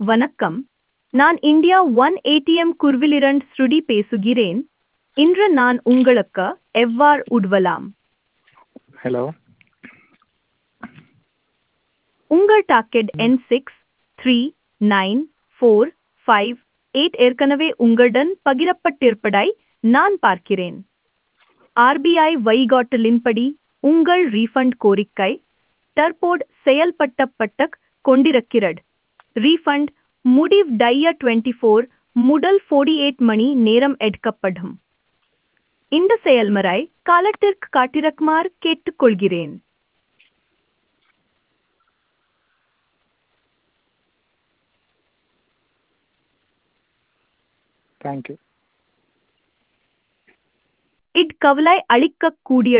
வணக்கம் நான் India one ATM குர்விலிரண்ட் ஸ்ருடி பேசுகிறேன் இன்று நான் உங்களுக்கு எவ்வாறு உதவலாம் ஹலோ உங்கள் டாக்கெட் என் six three nine four five eight ஏற்கனவே உங்களுடன் பகிரப்பட்டிருப்பதை நான் பார்க்கிறேன் ஆர்பிஐ வழிகாட்டலின்படி உங்கள் ரீஃபண்ட் கோரிக்கை தற்போது செயல்பட்டப்பட்ட கொண்டிருக்கிறது ரீஃபண்ட் முடிவடைய டுவெண்ட்டி ஃபோர் முதல் ஃபோர்டி எயிட் மணி நேரம் எடுக்கப்படும் இந்த செயல்முறை காலத்திற்கு காட்டிருக்குமாறு கேட்டுக்கொள்கிறேன் தேங்க்யூ இட் கவலை அளிக்கக்கூடிய